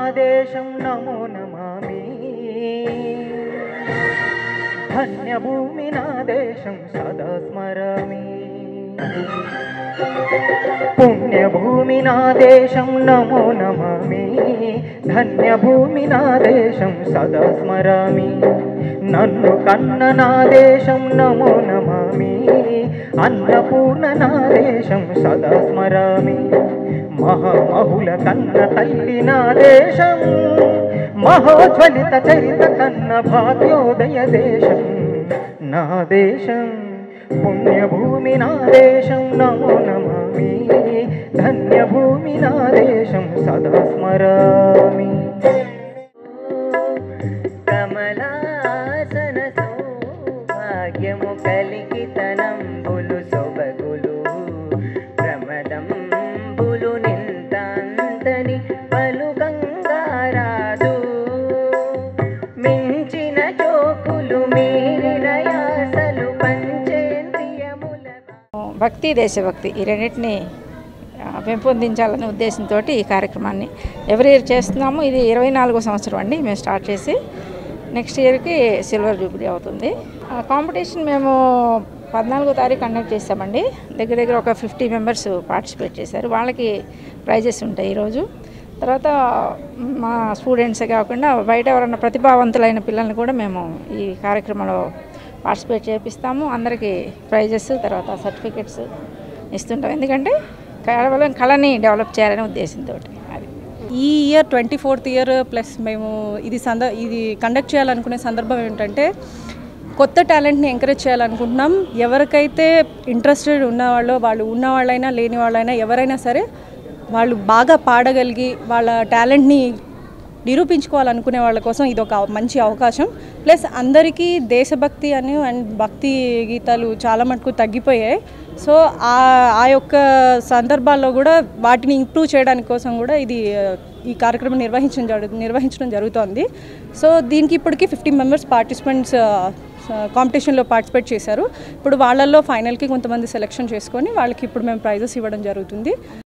నాదేశం నమో నమామి ధన్యభూమి నాదేశం సదా స్మరామి పుణ్యభూమి నాదేశం నమో నమామి ధన్యభూమి నాదేశం సదా స్మరామి నన్ను కన్న నాదేశం నమో నమామి అన్నపూర్ణ నాదేశం సదా స్మరామి మహామహుల కన్న తల్లి నాదేశం మహోజ్వలిత చరిత కన్న భాగ్యోదయ దేశం నా దేశం పుణ్యభూమి నా దేశం నమో నమామి ధన్యభూమి నా దేశం సదా స్మరామి కమలాసన సౌభాగ్యము కలిగితనంబులు సొబగులు ప్రమదంబులు నింతంతని పలుకంగారాదు మించిన చోకులు మీరిన యాసలు పంచేంద్రియముల భక్తి దేశభక్తి ఈ రెండింటిని ఆ, పెంపొందించాలనే ఉద్దేశంతో ఈ కార్యక్రమాన్ని ఎవరి ఇయర్ చేస్తున్నాము ఇది ఇరవై నాలుగో సంవత్సరం అండి మేము స్టార్ట్ చేసి నెక్స్ట్ ఇయర్కి సిల్వర్ జూబ్లీ అవుతుంది ఆ కాంపిటీషన్ మేము పద్నాలుగో తారీఖు కండక్ట్ చేసామండి దగ్గర దగ్గర ఒక ఫిఫ్టీ మెంబర్స్ పార్టిసిపేట్ చేశారు వాళ్ళకి ప్రైజెస్ ఉంటాయి ఈరోజు తర్వాత మా స్టూడెంట్సే కాకుండా బయట ఎవరైనా ప్రతిభావంతులైన పిల్లల్ని కూడా మేము ఈ కార్యక్రమంలో పార్టిసిపేట్ చేపిస్తాము అందరికీ ప్రైజెస్ తర్వాత సర్టిఫికెట్స్ ఇస్తుంటాం ఎందుకంటే కేవలం కళని డెవలప్ చేయాలనే ఉద్దేశంతో అది ఈ year twenty fourth year plus మేము ఇది సంద ఇది కండక్ట్ చేయాలనుకునే సందర్భం ఏంటంటే కొత్త టాలెంట్ని ఎంకరేజ్ చేయాలనుకుంటున్నాం ఎవరికైతే ఇంట్రెస్టెడ్ ఉన్నవాళ్ళో వాళ్ళు ఉన్నవాళ్ళైనా లేని వాళ్ళైనా ఎవరైనా సరే వాళ్ళు బాగా పాడగలిగి వాళ్ళ టాలెంట్ని నిరూపించుకోవాలనుకునే వాళ్ళ కోసం ఇది ఒక మంచి అవకాశం ప్లస్ అందరికీ దేశభక్తి అని అండ్ భక్తి గీతాలు చాలా మటుకు తగ్గిపోయాయి సో ఆ ఆ యొక్క సందర్భాల్లో కూడా వాటిని ఇంప్రూవ్ చేయడానికి కోసం కూడా ఇది ఆ, ఈ కార్యక్రమం నిర్వహించడం జరుగు నిర్వహించడం జరుగుతోంది సో దీనికి ఇప్పటికి ఫిఫ్టీ మెంబర్స్ పార్టిసిపెంట్స్ కాంపిటీషన్లో పార్టిసిపేట్ చేశారు ఇప్పుడు వాళ్ళల్లో ఫైనల్కి కొంతమంది సెలెక్షన్ చేసుకొని వాళ్ళకి ఇప్పుడు మేము ప్రైజెస్ ఇవ్వడం జరుగుతుంది